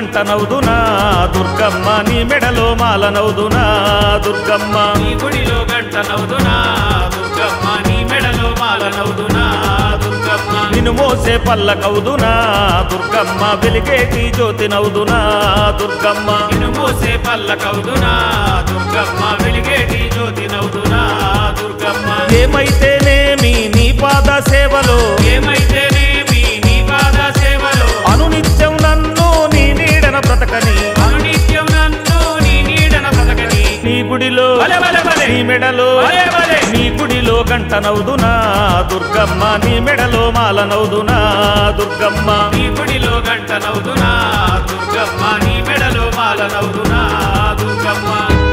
గంట నవ్వుదునా దుర్గమ్మ నీ మెడలో మాల నవ్వుదునా దుర్గమ్మ నీ గుడిలో గంట నవ్వుదునా దుర్గమ్మ నీ మెడలో మాల నవ్వుదునా దుర్గమ్మ నిన్ను మోసే పల్లకవుదునా దుర్గమ్మ వెలిగేటి జ్యోతి నవ్వుదునా దుర్గమ్మ నిన్ను మోసే పల్లకవుదునా దుర్గమ్మ వెలిగేటి జ్యోతి నవ్వుదునా దుర్గమ్మ ఏమైతేనేమి నీ పాద సేవలో ఏమైతేనేమి నీ పాద సేవలో అనునిత్యం నన్ను నీ నీడన బ్రతకని అనునిత్యం నన్ను నీ నీడన బ్రతకని నీ గుడిలో భలే భలే భలే నీ మెడలో భలే భలే నీ గుడిలో గంట నవ్వుదునా దుర్గమ్మ నీ మెడలో మాల నవ్వుదునా దుర్గమ్మ నీ గుడిలో గంట నవ్వుదునా దుర్గమ్మ నీ మెడలో మాల నవ్వుదునా దుర్గమ్మ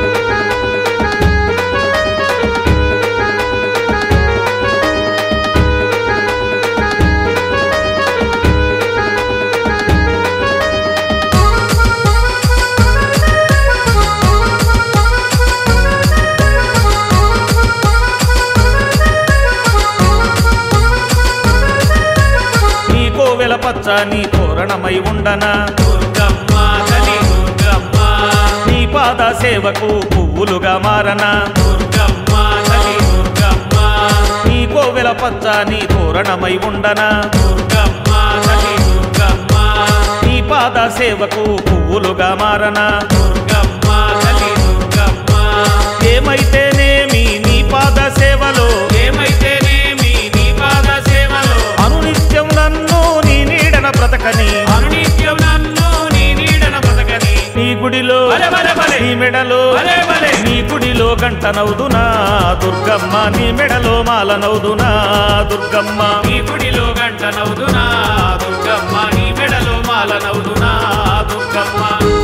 నీ కోవెల పచ్చ నీ తోరణమై ఉండనా దుర్గమ్మ తల్లి దుర్గమ్మ నీ పాద సేవకు పువ్వులుగా మారనా దుర్గమ్మ తల్లి దుర్గమ్మ నీ కోవెల పచ్చ నీ తోరణమై ఉండనా దుర్గమ్మ తల్లి దుర్గమ్మ నీ పాద సేవకు పువ్వులుగా మారనా దుర్గమ్మ తల్లి దుర్గమ్మ ఏమైతేనేమి నీ పాద సేవలో ఏమైతేనేమి నీ పాద సేవలో అనునిత్యం నన్ను నీ నీడన బ్రతకని అనునిత్యం నన్ను నీ నీడన బ్రతకని నీ గుడిలో భలే భలే భలే నీ మెడలో భలే భలే నీ గుడిలో గంట నవ్వుదునా దుర్గమ్మ నీ మెడలో మాల నవ్వుదునా దుర్గమ్మ నీ గుడిలో గంట నవ్వుదునా దుర్గమ్మ నీ మెడలో మాల నవ్వుదునా దుర్గమ్మ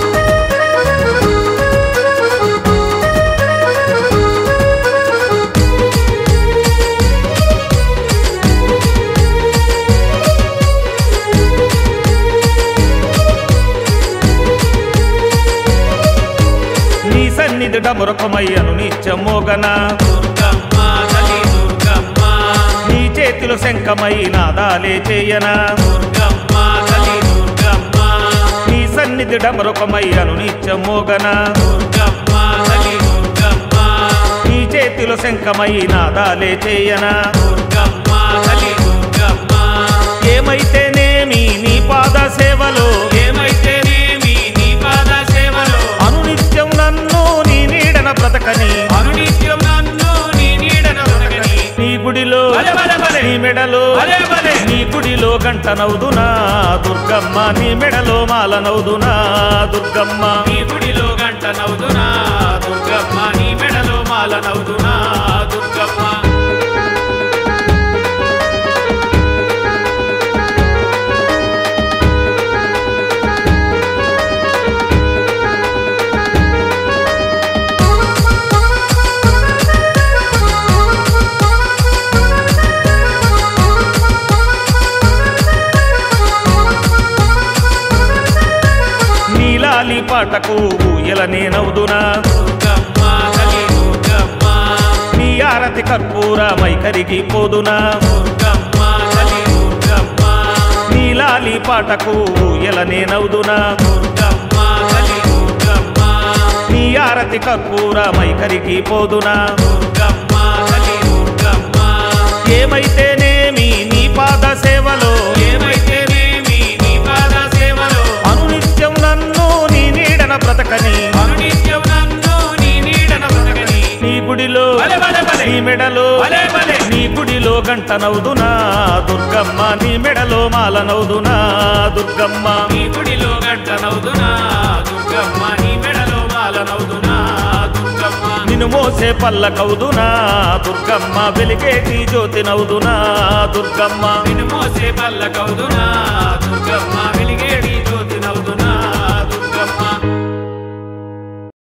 నీ సన్నిధి డమురకమయ్యను నిత్యం మోగన దుర్గమ్మ తల్లి దుర్గమ్మ నీ చేతిలో శంఖమై నాదాలే చేయనా దుర్గమ్మ తల్లి దుర్గమ్మ నీ సన్నిధి డమరుకమయ్యను నిత్యం మోగన దుర్గమ్మ తల్లి దుర్గమ్మ నీ చేతిలో శంఖమై నాదాలే చేయనా దుర్గమ్మ తల్లి దుర్గమ్మ ఏమైతేనేమి నీ పాద సేవలో ఏమైతేనేమి నీ పాద సేవలో అనునిత్యం నన్ను నీ నీడన బ్రతకని అనునిత్యం నన్ను నీ నీడన బ్రతకని నీ గుడిలో భలే భలే భలే నీ మెడలో భలే భలే నీ గుడిలో గంట నవ్వుదునా దుర్గమ్మ నీ మెడలో మాల నవ్వుదునా దుర్గమ్మ నీ గుడిలో గంట నవ్వుదునా దుర్గమ్మ నీ మెడలో మాల నవ్వుదునా దుర్గమ్మ నీలాలి పాటకు ఊయలనే నవ్వుదునా దుర్గమ్మ తల్లి దుర్గమ్మ నీ ఆరతి కర్పూర మైకరిగి పోదునా దుర్గమ్మ తల్లి దుర్గమ్మ నీలాలి పాటకు ఊయలనే నవ్వుదునా దుర్గమ్మ తల్లి దుర్గమ్మ నీ ఆరతి కర్పూర మైకరిగి పోదునా దుర్గమ్మ తల్లి దుర్గమ్మ ఏమైతేనేమి నీ పాద సేవలో ఏమైతేనేమి నీ పాద సేవలో అనునిత్యం నన్ను నీ నీడన బ్రతకని అనునిత్యం నన్ను నీ నీడన బ్రతకని నీ గుడిలో భలే భలే భలే నీ మెడలో భలే భలే నీ గుడిలో గంట నవ్వుదునా దుర్గమ్మ నీ మెడలో మాల నవ్వుదునా దుర్గమ్మ నీ గుడిలో గంట నవ్వుదునా దుర్గమ్మ నీ మెడలో మాల నవ్వుదునా దుర్గమ్మ నిన్ను మోసే పల్లకవుదునా దుర్గమ్మ వెలిగేటి జ్యోతి నవ్వుదునా దుర్గమ్మ నిన్ను మోసే పల్లకవుదునా దుర్గమ్మ వెలిగేడి జ్యోతి నవ్వుదునా